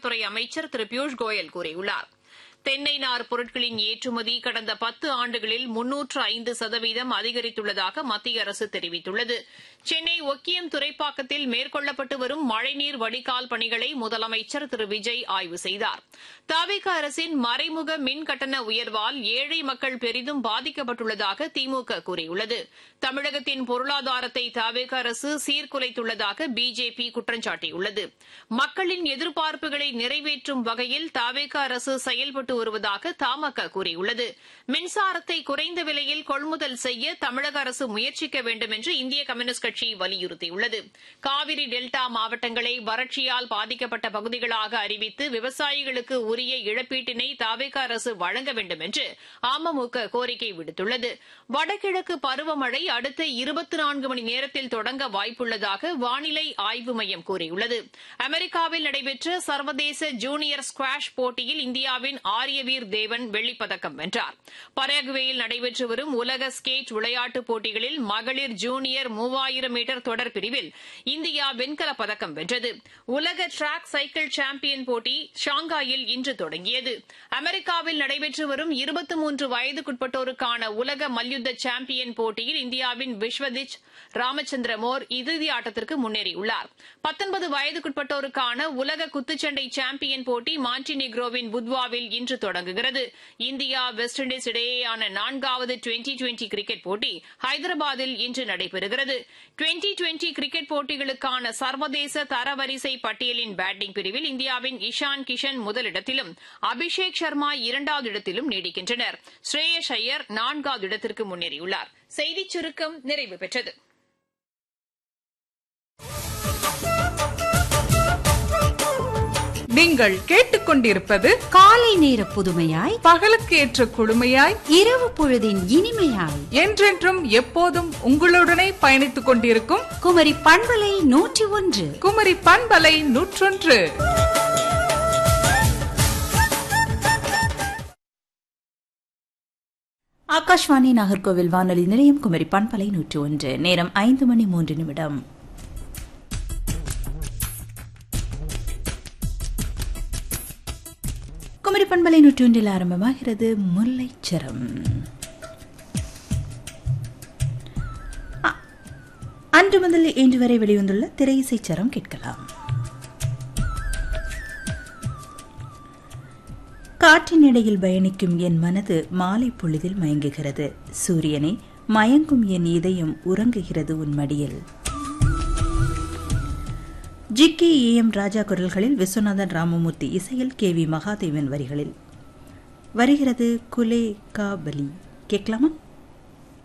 துறை அமைச்சர் திரு பியூஷ் கோயல் கூறியுள்ளார் தென்னை நார் பொருட்களின் ஏற்றுமதி கடந்த பத்து ஆண்டுகளில் முன்னூற்று ஐந்து சதவீதம் அதிகரித்துள்ளதாக மத்திய அரசு தெரிவித்துள்ளது சென்னை ஒக்கியம் துறைப்பாக்கத்தில் மேற்கொள்ளப்பட்டு வரும் மழைநீர் வடிகால் பணிகளை முதலமைச்சர் திரு விஜய் ஆய்வு செய்தார் தாவிக அரசின் மறைமுக மின் கட்டண உயர்வால் ஏழை மக்கள் பெரிதும் பாதிக்கப்பட்டுள்ளதாக திமுக கூறியுள்ளது தமிழகத்தின் பொருளாதாரத்தை தாவிக அரசு சீர்குலைத்துள்ளதாக பிஜேபி குற்றம் சாட்டியுள்ளது மக்களின் எதிர்பார்ப்புகளை நிறைவேற்றும் வகையில் தாவேக அரசு செயல்பட்டு வருவதாக தமாக கூறியுள்ளது மின்சாரத்தை குறைந்த விலையில் கொள்முதல் செய்ய தமிழக அரசு முயற்சிக்க வேண்டும் என்று இந்திய கம்யூனிஸ்ட் கட்சி வலியுறுத்தியுள்ளது காவிரி டெல்டா மாவட்டங்களை வறட்சியால் பாதிக்கப்பட்ட பகுதிகளாக அறிவித்து விவசாயிகளுக்கு உரிய இழப்பீட்டினை தாவேக அரசு வழங்க வேண்டும் என்று அமமுக கோரிக்கை விடுத்துள்ளது வடகிழக்கு பருவமழை அடுத்த இருபத்தி நான்கு மணி நேரத்தில் தொடங்க வாய்ப்புள்ளதாக வானிலை ஆய்வு மையம் கூறியுள்ளது அமெரிக்காவில் நடைபெற்ற சர்வதேச ஜூனியர் ஸ்குவாஷ் போட்டியில் இந்தியாவின் ஆரியவீர் தேவன் வெள்ளிப்பதக்கம் வென்றார் பராகுவேயில் நடைபெற்று வரும் உலக ஸ்கேட் விளையாட்டுப் போட்டிகளில் மகளிர் ஜூனியர் மூவாயிரம் மீட்டர் தொடர் பிரிவில் இந்தியா வெண்கலப் பதக்கம் வென்றது உலக டிராக் சைக்கிள் சாம்பியன் போட்டி ஷாங்காயில் இன்று தொடங்கியது அமெரிக்காவில் நடைபெற்று வரும் இருபத்தி மூன்று வயதுக்குட்பட்டோருக்கான உலக மல்யுத்த சாம்பியன் போட்டியில் இந்தியாவின் விஸ்வதிச் ராமச்சந்திர மோர் இறுதி ஆட்டத்திற்கு முன்னேறியுள்ளார் பத்தொன்பது வயதுக்குட்பட்டோருக்கான உலக குத்துச்சண்டை சாம்பியன் போட்டி மாண்டினிக்ரோவின் புத்வாவில் இன்று தொடங்குகிறது இந்தியா வெஸ்ட் இண்டீஸ் இடையேயான நான்காவது டுவெண்டி டுவெண்டி கிரிக்கெட் போட்டி ஹைதராபாத்தில் இன்று நடைபெறுகிறது டுவெண்டி டுவெண்டி கிரிக்கெட் போட்டிகளுக்கான சர்வதேச தரவரிசை பட்டியலின் பேட்டிங் பிரிவில் இந்தியாவின் இஷான் கிஷன் முதலிடத்திலும் அபிஷேக் சர்மா இரண்டாவது இடத்திலும் நீடிக்கின்றனர் ஸ்ரேயஸ் ஐயர் நான்காவது இடத்திற்கு முன்னேறியுள்ளார் செய்திச் சுருக்கம் நிறைவு பெற்றது நீங்கள் கேட்டுக்கொண்டிருப்பது காலை நேர புதுமையாய் பகலுக்கு ஏற்ற குழுமையாய் இரவு பொழுதின் இனிமையாய் என்றென்றும் எப்போதும் உங்களுடனே பயணித்துக் கொண்டிருக்கும் குமரி பண்பலை நூற்றி ஒன்று குமரி பண்பலை நூற்றொன்று ஆகாஷ்வாணி நாகர்கோவில் வானொலி நிலையம் குமரி பண்பலை நூற்று ஒன்று நேரம் ஐந்து மணி மூன்று நிமிடம் குமரி பண்பலை நூற்றி ஒன்றில் ஆரம்பமாகிறது முல்லைச்சரம் அ- அன்று முதல் இன்று வரை வெளிவந்துள்ள திரையிசைச்சரம் கேட்கலாம் காற்றின் இடையில் பயணிக்கும் என் மனது மாலை பொழுதில் மயங்குகிறது சூரியனை மயங்கும் என் இதயம் உறங்குகிறது உன் மடியில் ஜிக்கி ஏ எம் ராஜா குரல்களில் விஸ்வநாதன் ராமமூர்த்தி இசையில் கே வி மகாதேவன் வரிகளில் வருகிறது குலே கா பலி கேட்கலாமா